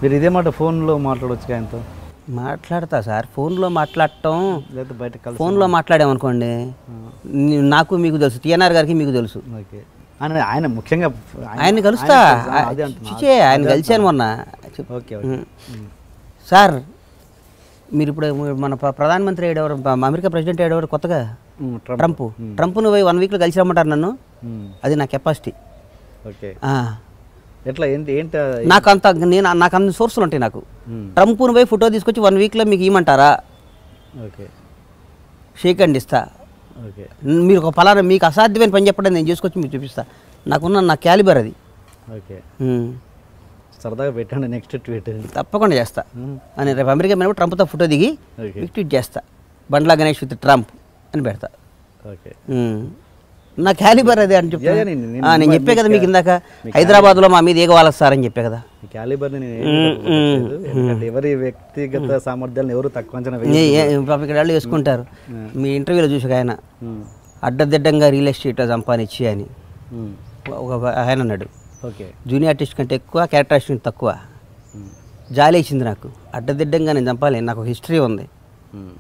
మీరు ఇదే మాట ఫోన్లో మాట్లాడవచ్చు ఆయనతో మాట్లాడతా సార్ ఫోన్లో మాట్లాడటం లేకపోతే బయట కలిసి ఫోన్లో మాట్లాడామనుకోండి నీ- నాకు మీకు తెలుసు టీఎన్ఆర్ గారికి మీకు తెలుసు ఓకే ఆయన ఆయన ముఖ్యంగా ఆయన్ని కలుస్తా ఆయన తెలుసు. అదే అంటున్నా. చిచే ఆయన కలిశాను మొన్న ఓకే ఓకే ఉమ్. సార్ మీరు ఇప్పుడు మన ప్ర- ప్రధానమంత్రి ఏడెవరు అమెరికా ప్రెసిడెంట్ ఏడెవరు కొత్తగా ఉమ్, ట్రంప్. ట్రంప్ ట్రంప్ను పోయి వన్ వీక్లో కలిసి రమ్మంటారు నన్ను ఉమ్, అది నా కెపాసిటీ ఓకే ఎట్లా ఏంటి ఏంటి ఆ- నాకు అంత నేను నాకు అన్ని సోర్సులు ఉంటాయి నాకు ఉమ్, ట్రంప్ను పోయి ఫోటో తీసుకొచ్చి వన్ వీక్లో మీకు ఇవ్వమంటారా ఓకే షేక్ హ్యాండ్ ఇస్తా ఓకే మీరు ఒక ఫలానా మీకు అసాధ్యమైన పని చెప్పడం నేను చేసుకొచ్చి మీకు చూపిస్తా నాకున్న నా క్యాలిబర్ అది ఓకే ఉమ్. సరదాగా పెట్టండి నెక్స్ట్ ట్వీట్ తప్పకుండా చేస్తా ఉమ్, అని రేపు అమెరికా మీద ట్రంప్తో ఫోటో దిగి ఓకే మీకు ట్వీట్ చేస్తా బండ్లా గణేష్ విత్ ట్రంప్ అని పెడతా ఓకే ఉమ్. నా క్యాలిబర్ అదే అని యా, చెప్తా యా, నేను- నేను- నేను చెప్పే కదా మీ మీకు ఇందాక మీ హైదరాబాద్లో మా మీద ఏగవాలదు సార్ అని చెప్పే కదా ఈ క్యాలిబర్ని నేను ఏం చెప్పట్లేదు. ఎందుకంటే ఎవరి వ్యక్తిగత సామర్థ్యాలను ఎవరు తక్కువ అంచనా ఏ- వేయరు. ఏ- పాపం ఇక్కడ వాళ్ళు వేసుకుంటారు మీ ఇంటర్వ్యూలో చూసాక ఆయన ఉమ్, అడ్డదిడ్డంగా రియల్ ఎస్టేట్ సంపాదించి అని ఉమ్, ఒక ఆయన అన్నాడు ఓకే జూనియర్ ఆర్టిస్ట్ కంటే ఎక్కువ క్యారెక్టర్ ఆర్టిస్ట్ కంటే తక్కువ ఉమ్, జాలి ఇచ్చింది నాకు అడ్డదిడ్డంగా నేను చంపాలి నాకు ఒక హిస్టరీ ఉంది ఉమ్,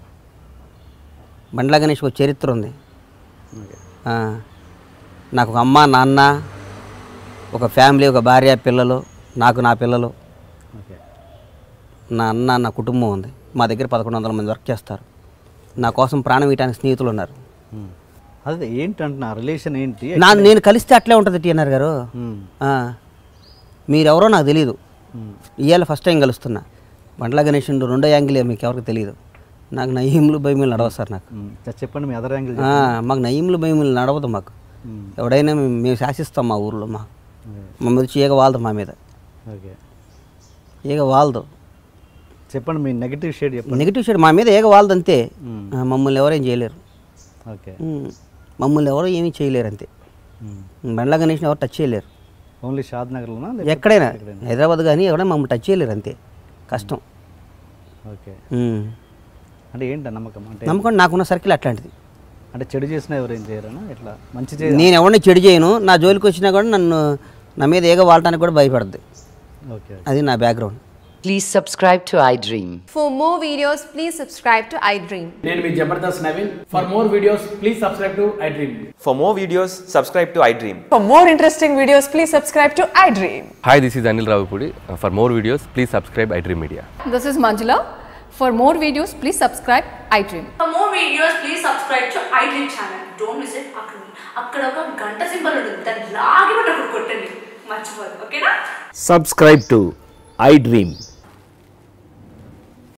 బండ్లా గణేష్ ఒక చరిత్ర ఉంది ఓకే ఆ, నాకు ఒక అమ్మ నాన్న ఒక ఫ్యామిలీ ఒక భార్య పిల్లలు నాకు నా పిల్లలు ఓకే నా అన్న నా కుటుంబం ఉంది మా దగ్గర పదకొండు వందల మంది వర్క్ చేస్తారు నా కోసం ప్రాణం ఇయటానికి స్నేహితులు ఉన్నారు ఉమ్. అదే ఏంటంటున్నా రిలేషన్ ఏంటి నా నేను కలిస్తే అట్లే ఉంటుంది టీఎన్ఆర్ గారు ఉమ్, ఆ, మీరెవరో నాకు తెలియదు ఉమ్, ఇవాళ ఫస్ట్ టైం కలుస్తున్నా బండ్ల గణేష్ ఉండు రెండో యాంగిల్ మీకు ఎవరికి తెలియదు నాకు నయీములు భయములు నడవదు సార్ నాకు ఉమ్. చ- చెప్పండి మీ అదర్ యాంగిల్ ఆ, మాకు నయీములు భయములు నడవదు మాకు ఎవడైనా మేము మేము శాసిస్తాం మా ఊర్లో మా మా మీద వచ్చి ఈగ వాలదు మా మీద ఓకే ఈగ వాలదు చెప్పండి మీ నెగిటివ్ షేడ్ చెప్పండి నెగిటివ్ సైడ్ మా మీద ఈగ వాలదు అంతే ఉమ్, ఆ, మమ్మల్ని ఎవరేం చేయలేరు ఓకే ఉమ్, మమ్మల్ని ఎవరు ఏమీ చేయలేరు అంతే ఉమ్. బండ్ల గణేష్ని ఎవరు టచ్ చేయలేరు ఓన్లీ షాద్ నగర్లోనా ఎక్కడైనా హైదరాబాద్ కానీ ఎవరైనా మమ్మల్ని టచ్ చేయలేరు అంతే కష్టం ఓకే ఉమ్. అంటే ఏంట నమ్మకం అంటే నమ్మకం నాకున్న సర్కిల్ అట్లాంటిది అంటే చెడు చేసినా ఎవరేం చేయరనా ఇట్లా మంచి చే నేను ఎవరిని చెడు చేయను నా జోలికి వచ్చినా కూడా నన్ను నా మీద ఏగ వాడటానికి కూడా భయపడద్దు ఓకే అది నా background Please subscribe to iDream. For more videos, please subscribe to iDream. నేను మీ Jabardasth Naveen for more videos please subscribe to iDream For more videos, subscribe to iDream. For more interesting videos, please subscribe to iDream. Hi, this is Anil Ravipudi. Uh, For more videos, please subscribe iDream Media. This is Manjula. For more videos, please subscribe iDream. For more videos, please subscribe to iDream channel. Don't miss it. అక్కడ అక్కడ ఒక గంట symbol ఉంటుంది దాన్ని లాగి పట్టి అక్కడ కొట్టండి మర్చిపోదు ఓకేనా subscribe to iDream.